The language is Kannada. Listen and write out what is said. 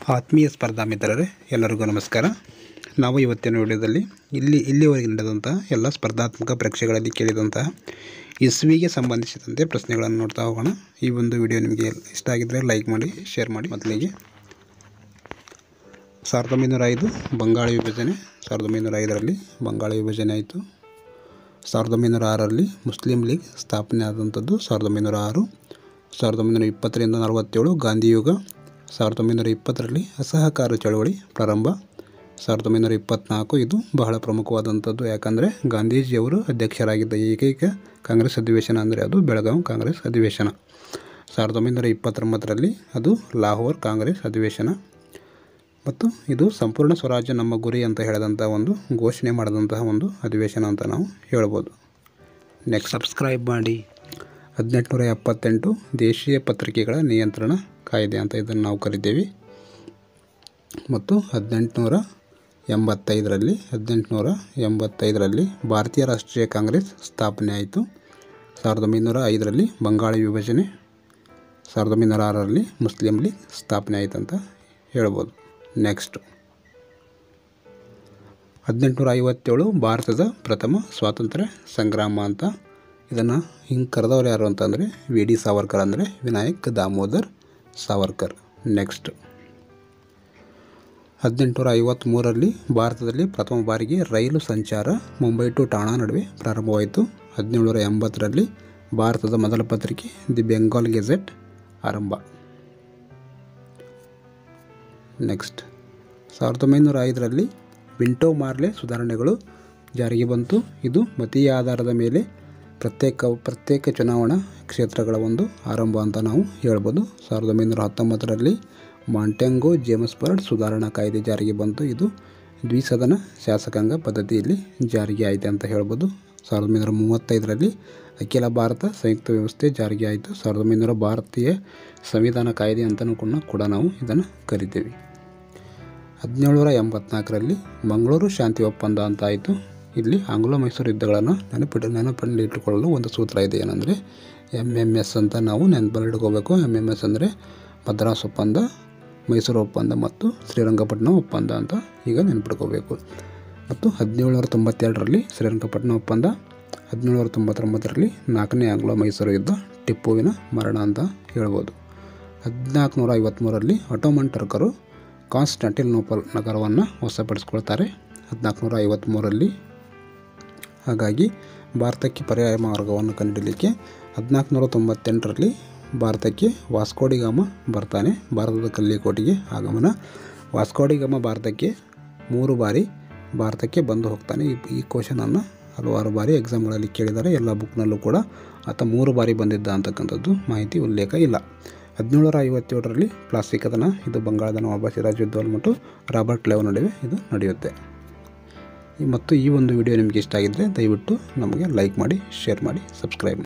ಆತ್ಮೀಯ ಸ್ಪರ್ಧಾ ಮಿತ್ರರೇ ಎಲ್ಲರಿಗೂ ನಮಸ್ಕಾರ ನಾವು ಇವತ್ತಿನ ವಿಡಿಯೋದಲ್ಲಿ ಇಲ್ಲಿ ಇಲ್ಲಿವರೆಗೆ ನಡೆದಂತಹ ಎಲ್ಲ ಸ್ಪರ್ಧಾತ್ಮಕ ಪರೀಕ್ಷೆಗಳಲ್ಲಿ ಕೇಳಿದಂತಹ ಇಸ್ವಿಗೆ ಸಂಬಂಧಿಸಿದಂತೆ ಪ್ರಶ್ನೆಗಳನ್ನು ನೋಡ್ತಾ ಹೋಗೋಣ ಈ ಒಂದು ವಿಡಿಯೋ ನಿಮಗೆ ಇಷ್ಟ ಆಗಿದ್ದರೆ ಲೈಕ್ ಮಾಡಿ ಶೇರ್ ಮಾಡಿ ಮೊದಲಿಗೆ ಸಾವಿರದ ಒಂಬೈನೂರ ಐದು ಬಂಗಾಳ ವಿಭಜನೆ ಸಾವಿರದ ಒಂಬೈನೂರ ಐದರಲ್ಲಿ ಬಂಗಾಳ ವಿಭಜನೆ ಆಯಿತು ಸಾವಿರದ ಒಂಬೈನೂರ ಆರರಲ್ಲಿ ಮುಸ್ಲಿಂ ಲೀಗ್ ಸ್ಥಾಪನೆ ಆದಂಥದ್ದು ಸಾವಿರದ ಒಂಬೈನೂರ ಆರು ಸಾವಿರದ ಒಂಬೈನೂರ ಇಪ್ಪತ್ತರಿಂದ ನಲವತ್ತೇಳು ಗಾಂಧಿಯುಗ ಸಾವಿರದ ಒಂಬೈನೂರ ಇಪ್ಪತ್ತರಲ್ಲಿ ಅಸಹಕಾರ ಚಳವಳಿ ಪ್ರಾರಂಭ ಸಾವಿರದ ಒಂಬೈನೂರ ಇಪ್ಪತ್ತ್ನಾಲ್ಕು ಇದು ಬಹಳ ಪ್ರಮುಖವಾದಂಥದ್ದು ಯಾಕಂದರೆ ಗಾಂಧೀಜಿಯವರು ಅಧ್ಯಕ್ಷರಾಗಿದ್ದ ಏಕೈಕ ಕಾಂಗ್ರೆಸ್ ಅಧಿವೇಶನ ಅಂದರೆ ಅದು ಬೆಳಗಾವಿ ಕಾಂಗ್ರೆಸ್ ಅಧಿವೇಶನ ಸಾವಿರದ ಒಂಬೈನೂರ ಇಪ್ಪತ್ತೊಂಬತ್ತರಲ್ಲಿ ಅದು ಲಾಹೋರ್ ಕಾಂಗ್ರೆಸ್ ಅಧಿವೇಶನ ಮತ್ತು ಇದು ಸಂಪೂರ್ಣ ಸ್ವರಾಜ್ಯ ನಮ್ಮ ಗುರಿ ಅಂತ ಹೇಳಿದಂಥ ಒಂದು ಘೋಷಣೆ ಮಾಡಿದಂತಹ ಒಂದು ಅಧಿವೇಶನ ಅಂತ ನಾವು ಹೇಳ್ಬೋದು ನೆಕ್ಸ್ಟ್ ಸಬ್ಸ್ಕ್ರೈಬ್ ಮಾಡಿ ಹದಿನೆಂಟುನೂರ ಎಪ್ಪತ್ತೆಂಟು ದೇಶೀಯ ಪತ್ರಿಕೆಗಳ ನಿಯಂತ್ರಣ ಕಾಯ್ದೆ ಅಂತ ಇದನ್ನು ನಾವು ಕರಿತೀವಿ ಮತ್ತು ಹದಿನೆಂಟುನೂರ ಎಂಬತ್ತೈದರಲ್ಲಿ ಹದಿನೆಂಟುನೂರ ಎಂಬತ್ತೈದರಲ್ಲಿ ಭಾರತೀಯ ರಾಷ್ಟ್ರೀಯ ಕಾಂಗ್ರೆಸ್ ಸ್ಥಾಪನೆ ಆಯಿತು ಸಾವಿರದ ಒಂಬೈನೂರ ಐದರಲ್ಲಿ ಬಂಗಾಳ ವಿಭಜನೆ ಸಾವಿರದ ಒಂಬೈನೂರ ಆರರಲ್ಲಿ ಮುಸ್ಲಿಂ ಲೀಗ್ ಸ್ಥಾಪನೆ ಆಯಿತು ಅಂತ ಹೇಳ್ಬೋದು ನೆಕ್ಸ್ಟ್ ಹದಿನೆಂಟುನೂರ ಐವತ್ತೇಳು ಭಾರತದ ಪ್ರಥಮ ಸ್ವಾತಂತ್ರ್ಯ ಸಂಗ್ರಾಮ ಅಂತ ಇದನ್ನು ಹಿಂಗೆ ಕರೆದವ್ರು ಯಾರು ಅಂತಂದರೆ ವಿ ಡಿ ಸಾವರ್ಕರ್ ಅಂದರೆ ವಿನಾಯಕ್ ದಾಮೋದರ್ ಸಾವರ್ಕರ್ ನೆಕ್ಸ್ಟ್ ಹದಿನೆಂಟುನೂರ ಐವತ್ತ್ಮೂರರಲ್ಲಿ ಭಾರತದಲ್ಲಿ ಪ್ರಥಮ ಬಾರಿಗೆ ರೈಲು ಸಂಚಾರ ಮುಂಬೈ ಟು ಠಾಣಾ ನಡುವೆ ಪ್ರಾರಂಭವಾಯಿತು ಹದಿನೇಳುನೂರ ಎಂಬತ್ತರಲ್ಲಿ ಭಾರತದ ಮೊದಲ ಪತ್ರಿಕೆ ದಿ ಬೆಂಗಾಲ್ ಗೆಜೆಟ್ ಆರಂಭ ನೆಕ್ಸ್ಟ್ ಸಾವಿರದ ಒಂಬೈನೂರ ಐದರಲ್ಲಿ ವಿಂಟೋ ಮಾರ್ಲೆ ಸುಧಾರಣೆಗಳು ಜಾರಿಗೆ ಬಂತು ಇದು ಮತೀಯ ಆಧಾರದ ಮೇಲೆ ಪ್ರತ್ಯೇಕ ಪ್ರತ್ಯೇಕ ಚುನಾವಣಾ ಕ್ಷೇತ್ರಗಳ ಒಂದು ಆರಂಭ ಅಂತ ನಾವು ಹೇಳ್ಬೋದು ಸಾವಿರದ ಒಂಬೈನೂರ ಹತ್ತೊಂಬತ್ತರಲ್ಲಿ ಮಾಂಟೆಂಗೋ ಜೇಮ್ಸ್ ಬರ್ಡ್ ಸುಧಾರಣಾ ಕಾಯ್ದೆ ಜಾರಿಗೆ ಬಂತು ಇದು ದ್ವಿಸದನ ಶಾಸಕಾಂಗ ಪದ್ಧತಿಯಲ್ಲಿ ಜಾರಿಗೆ ಆಯಿತು ಅಂತ ಹೇಳ್ಬೋದು ಸಾವಿರದ ಒಂಬೈನೂರ ಮೂವತ್ತೈದರಲ್ಲಿ ಅಖಿಲ ಭಾರತ ಸಂಯುಕ್ತ ವ್ಯವಸ್ಥೆ ಜಾರಿಗೆ ಆಯಿತು ಸಾವಿರದ ಒಂಬೈನೂರ ಭಾರತೀಯ ಸಂವಿಧಾನ ಕಾಯ್ದೆ ಅಂತಲೂ ಕೂಡ ಕೂಡ ನಾವು ಇದನ್ನು ಕರಿತೀವಿ ಹದಿನೇಳುನೂರ ಎಂಬತ್ನಾಲ್ಕರಲ್ಲಿ ಮಂಗಳೂರು ಶಾಂತಿ ಒಪ್ಪಂದ ಅಂತ ಆಯಿತು ಇಲ್ಲಿ ಆಂಗ್ಲೋ ಮೈಸೂರು ಯುದ್ಧಗಳನ್ನು ನೆನಪಿಟ್ಟು ನೆನಪಲ್ಲಿ ಇಟ್ಟುಕೊಳ್ಳಲು ಒಂದು ಸೂತ್ರ ಇದೆ ಏನಂದರೆ ಎಮ್ ಎಮ್ ಎಸ್ ಅಂತ ನಾವು ನೆನಪಲ್ಲಿ ಇಟ್ಕೋಬೇಕು ಎಮ್ ಎಮ್ ಎಸ್ ಅಂದರೆ ಮದ್ರಾಸ್ ಒಪ್ಪಂದ ಮೈಸೂರು ಒಪ್ಪಂದ ಮತ್ತು ಶ್ರೀರಂಗಪಟ್ಟಣ ಒಪ್ಪಂದ ಅಂತ ಈಗ ನೆನಪಿಟ್ಕೋಬೇಕು ಮತ್ತು ಹದಿನೇಳುನೂರ ತೊಂಬತ್ತೆರಡರಲ್ಲಿ ಶ್ರೀರಂಗಪಟ್ಟಣ ಒಪ್ಪಂದ ಹದಿನೇಳುನೂರ ತೊಂಬತ್ತೊಂಬತ್ತರಲ್ಲಿ ನಾಲ್ಕನೇ ಆಂಗ್ಲೋ ಮೈಸೂರು ಯುದ್ಧ ಟಿಪ್ಪುವಿನ ಮರಣ ಅಂತ ಹೇಳ್ಬೋದು ಹದಿನಾಲ್ಕುನೂರ ಐವತ್ತ್ಮೂರರಲ್ಲಿ ಆಟೋಮನ್ ಟರ್ಕರು ಕಾನ್ಸ್ಟಂಟಿನೋಪಲ್ ನಗರವನ್ನು ವಶಪಡಿಸ್ಕೊಳ್ತಾರೆ ಹದಿನಾಲ್ಕುನೂರ ಐವತ್ತ್ಮೂರರಲ್ಲಿ ಹಾಗಾಗಿ ಭಾರತಕ್ಕೆ ಪರ್ಯಾಯ ಮಾರ್ಗವನ್ನು ಕಂಡುಹಿಡಲಿಕ್ಕೆ ಹದಿನಾಲ್ಕುನೂರ ತೊಂಬತ್ತೆಂಟರಲ್ಲಿ ಭಾರತಕ್ಕೆ ವಾಸ್ಕೋಡಿಗಾಮ ಬರ್ತಾನೆ ಭಾರತದ ಕಲ್ಲಿಕೋಟೆಗೆ ಆಗಮನ ವಾಸ್ಕೋಡಿಗಾಮ ಭಾರತಕ್ಕೆ ಮೂರು ಬಾರಿ ಭಾರತಕ್ಕೆ ಬಂದು ಹೋಗ್ತಾನೆ ಈ ಈ ಕ್ವಶನನ್ನು ಹಲವಾರು ಬಾರಿ ಎಕ್ಸಾಮ್ಗಳಲ್ಲಿ ಕೇಳಿದ್ದಾರೆ ಎಲ್ಲ ಬುಕ್ನಲ್ಲೂ ಕೂಡ ಆತ ಮೂರು ಬಾರಿ ಬಂದಿದ್ದ ಅಂತಕ್ಕಂಥದ್ದು ಮಾಹಿತಿ ಉಲ್ಲೇಖ ಇಲ್ಲ ಹದಿನೇಳರ ಐವತ್ತೇಳರಲ್ಲಿ ಪ್ಲಾಸ್ಟಿಕ್ ಕದನ ಇದು ಬಂಗಾಳದ ನವಾಬ ಸಿರಾಜುದ್ದೌಲ್ ಮತ್ತು ರಾಬರ್ಟ್ ಲೆವ್ ನಡುವೆ ಇದು ನಡೆಯುತ್ತೆ ಮತ್ತು ಈ ಒಂದು ವಿಡಿಯೋ ನಿಮಗೆ ಇಷ್ಟ ಆಗಿದ್ದರೆ ದಯವಿಟ್ಟು ನಮಗೆ ಲೈಕ್ ಮಾಡಿ ಶೇರ್ ಮಾಡಿ ಸಬ್ಸ್ಕ್ರೈಬ್ ಮಾಡಿ